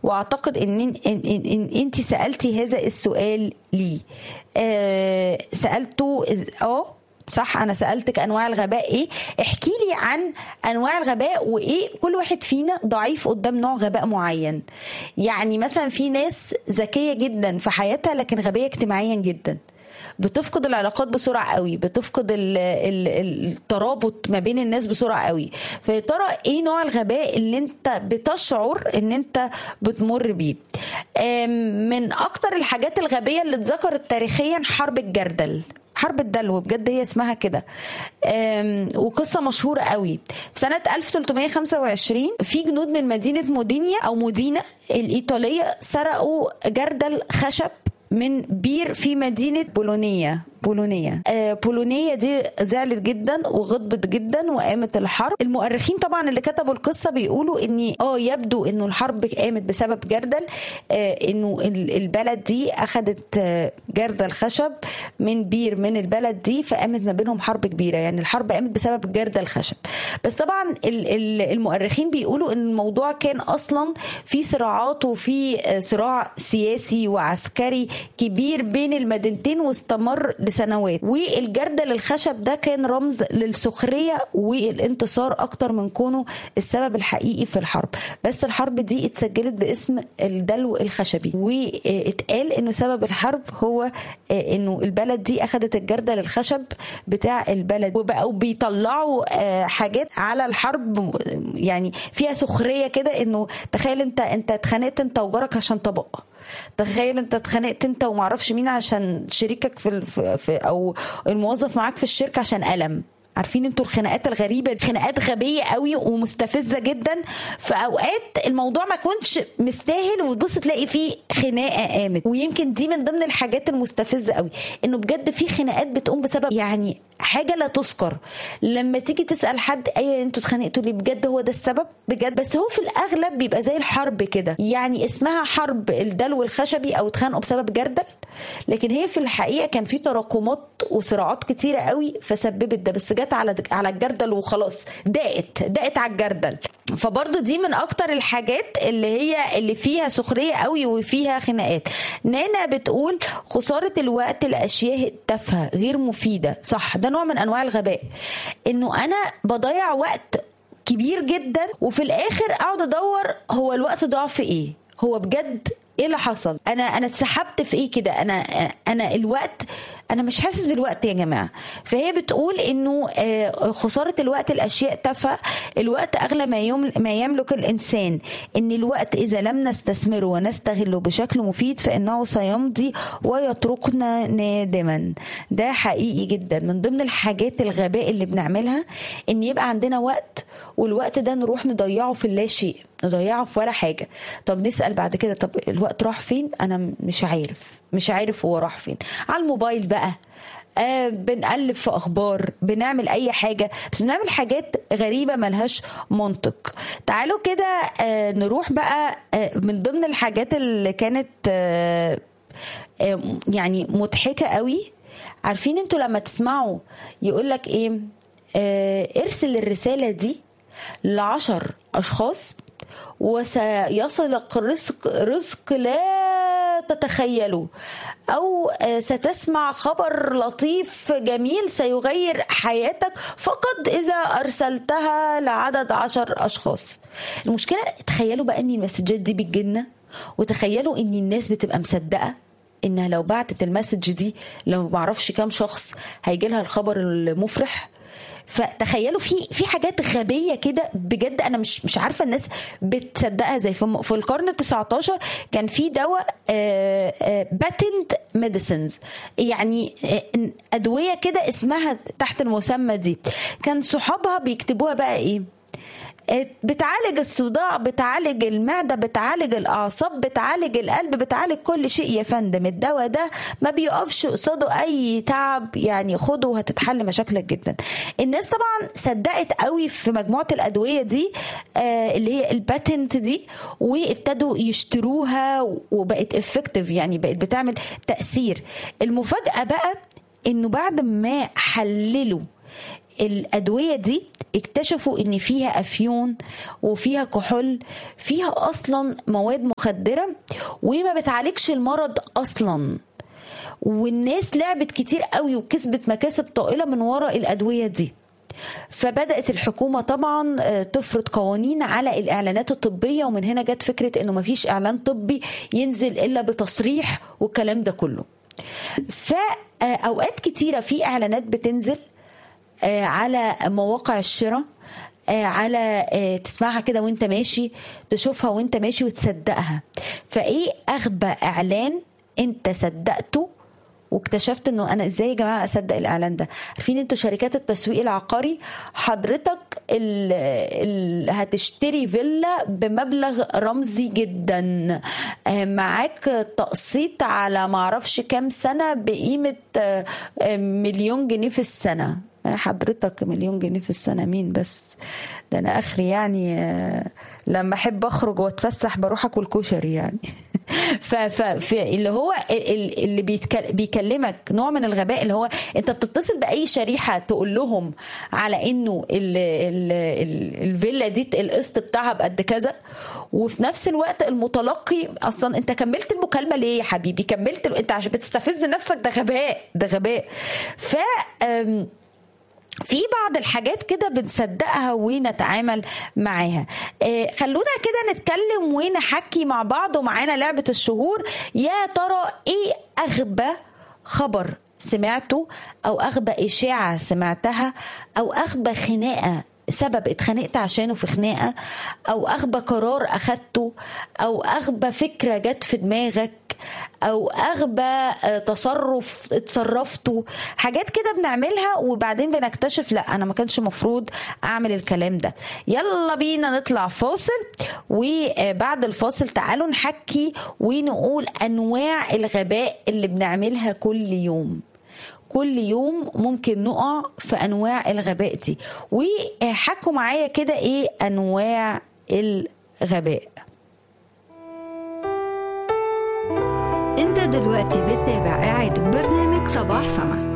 واعتقد ان ان, إن, إن انت سالتي هذا السؤال لي آه سالته إز- اه صح انا سالتك انواع الغباء ايه احكي لي عن انواع الغباء وايه كل واحد فينا ضعيف قدام نوع غباء معين يعني مثلا في ناس ذكيه جدا في حياتها لكن غبيه اجتماعيا جدا بتفقد العلاقات بسرعه قوي بتفقد ال ال ال الترابط ما بين الناس بسرعه قوي فيا ترى ايه نوع الغباء اللي انت بتشعر ان انت بتمر بيه آم، من اكتر الحاجات الغبيه اللي اتذكرت تاريخيا حرب الجردل حرب الدلو بجد هي اسمها كده آم، وقصة مشهورة قوي في سنة 1325 في جنود من مدينة مودينيا أو مودينا الإيطالية سرقوا جردل خشب من بير في مدينة بولونيا بولونيا آه بولونيا دي زعلت جدا وغضبت جدا وقامت الحرب المؤرخين طبعا اللي كتبوا القصة بيقولوا ان اه يبدو انه الحرب قامت بسبب جردل آه انه ال- البلد دي اخذت آه جردل خشب من بير من البلد دي فقامت ما بينهم حرب كبيرة يعني الحرب قامت بسبب جردل خشب بس طبعا ال- ال- المؤرخين بيقولوا ان الموضوع كان اصلا في صراعات وفي آه، صراع سياسي وعسكري كبير بين المدينتين واستمر لسنوات والجردل الخشب ده كان رمز للسخرية والانتصار اكتر من كونه السبب الحقيقي في الحرب بس الحرب دي اتسجلت باسم الدلو الخشبي واتقال انه سبب الحرب هو آه، انه البلد دي اخذت الجردل الخشب بتاع البلد وبقوا بيطلعوا آه، حاجات على الحرب يعني فيها سخريه كده انه تخيل انت انت اتخانقت انت وجارك عشان طبق تخيل انت اتخانقت انت ومعرفش مين عشان شريكك في, ال- في, في او الموظف معاك في الشركه عشان قلم عارفين انتوا الخناقات الغريبه خناقات غبيه قوي ومستفزه جدا في اوقات الموضوع ما يكونش مستاهل وتبص تلاقي فيه خناقه قامت ويمكن دي من ضمن الحاجات المستفزه قوي انه بجد في خناقات بتقوم بسبب يعني حاجه لا تذكر لما تيجي تسال حد ايوه انتوا اتخانقتوا ليه بجد هو ده السبب بجد بس هو في الاغلب بيبقى زي الحرب كده يعني اسمها حرب الدلو الخشبي او اتخانقوا بسبب جردل لكن هي في الحقيقه كان في تراكمات وصراعات كتيره قوي فسببت ده بس جت على على الجردل وخلاص ضاقت ضاقت على الجردل فبرضه دي من اكتر الحاجات اللي هي اللي فيها سخريه قوي وفيها خناقات نانا بتقول خساره الوقت لاشياء تافهه غير مفيده صح ده نوع من انواع الغباء انه انا بضيع وقت كبير جدا وفي الاخر اقعد ادور هو الوقت ضاع في ايه هو بجد ايه اللي حصل انا انا اتسحبت في ايه كده انا انا الوقت انا مش حاسس بالوقت يا جماعه فهي بتقول انه آه، خساره الوقت الاشياء تافهه الوقت اغلى ما يم ما يملك الانسان ان الوقت اذا لم نستثمره ونستغله بشكل مفيد فانه سيمضي ويتركنا نادما ده حقيقي جدا من ضمن الحاجات الغباء اللي بنعملها ان يبقى عندنا وقت والوقت ده نروح نضيعه في اللا شيء نضيعه في ولا حاجه طب نسال بعد كده طب الوقت راح فين انا مش عارف مش عارف هو راح فين على الموبايل بقى آه بنقلب في اخبار بنعمل اي حاجه بس بنعمل حاجات غريبه ملهاش منطق تعالوا كده آه نروح بقى آه من ضمن الحاجات اللي كانت آه آه يعني مضحكه قوي عارفين انتوا لما تسمعوا يقول لك ايه آه ارسل الرساله دي لعشر اشخاص وسيصلك رزق رزق لا تتخيله او آه، ستسمع خبر لطيف جميل سيغير حياتك فقط اذا ارسلتها لعدد عشر اشخاص المشكله تخيلوا بقى ان المسجات دي بتجيلنا وتخيلوا ان الناس بتبقى مصدقه انها لو بعتت المسج دي لو معرفش كام شخص هيجي لها الخبر المفرح فتخيلوا في في حاجات غبيه كده بجد انا مش مش عارفه الناس بتصدقها زي في, في القرن ال 19 كان في دواء باتنت ميديسنز يعني آه، ادويه كده اسمها تحت المسمى دي كان صحابها بيكتبوها بقى ايه بتعالج الصداع بتعالج المعدة بتعالج الأعصاب بتعالج القلب بتعالج كل شيء يا فندم الدواء ده ما بيقفش قصاده أي تعب يعني خده وهتتحل مشاكلك جدا الناس طبعا صدقت قوي في مجموعة الأدوية دي آه اللي هي الباتنت دي وابتدوا يشتروها وبقت افكتيف يعني بقت بتعمل تأثير المفاجأة بقى انه بعد ما حللوا الادويه دي اكتشفوا ان فيها افيون وفيها كحول فيها اصلا مواد مخدره وما بتعالجش المرض اصلا والناس لعبت كتير قوي وكسبت مكاسب طائله من وراء الادويه دي فبدات الحكومه طبعا تفرض قوانين على الاعلانات الطبيه ومن هنا جت فكره انه مفيش اعلان طبي ينزل الا بتصريح والكلام ده كله فاوقات كتيره في اعلانات بتنزل على مواقع الشراء على تسمعها كده وانت ماشي تشوفها وانت ماشي وتصدقها فايه اغبى اعلان انت صدقته واكتشفت انه انا ازاي يا جماعه اصدق الاعلان ده عارفين انتوا شركات التسويق العقاري حضرتك ال ال هتشتري فيلا بمبلغ رمزي جدا معاك تقسيط على معرفش كام سنه بقيمه مليون جنيه في السنه حضرتك مليون جنيه في السنه مين بس ده انا اخري يعني لما احب اخرج واتفسح بروح اكل كشري يعني فاللي هو اللي بيكلمك نوع من الغباء اللي هو انت بتتصل باي شريحه تقول لهم على انه ال ال ال الفيلا دي القسط بتاعها بقد كذا وفي نفس الوقت المتلقي اصلا انت كملت المكالمه ليه يا حبيبي كملت انت عشان بتستفز نفسك ده غباء ده غباء ف في بعض الحاجات كده بنصدقها ونتعامل معاها آه خلونا كده نتكلم ونحكي مع بعض ومعانا لعبة الشهور يا ترى ايه اغبى خبر سمعته او اغبى اشاعة سمعتها او اغبى خناقة سبب اتخانقت عشانه في خناقه او اغبى قرار اخدته او اغبى فكره جت في دماغك او اغبى تصرف اتصرفته حاجات كده بنعملها وبعدين بنكتشف لا انا ما كانش مفروض اعمل الكلام ده يلا بينا نطلع فاصل وبعد الفاصل تعالوا نحكي ونقول انواع الغباء اللي بنعملها كل يوم كل يوم ممكن نقع في انواع الغباء دي وحكوا معايا كده ايه انواع الغباء انت دلوقتي بتتابع اعادة برنامج صباح سما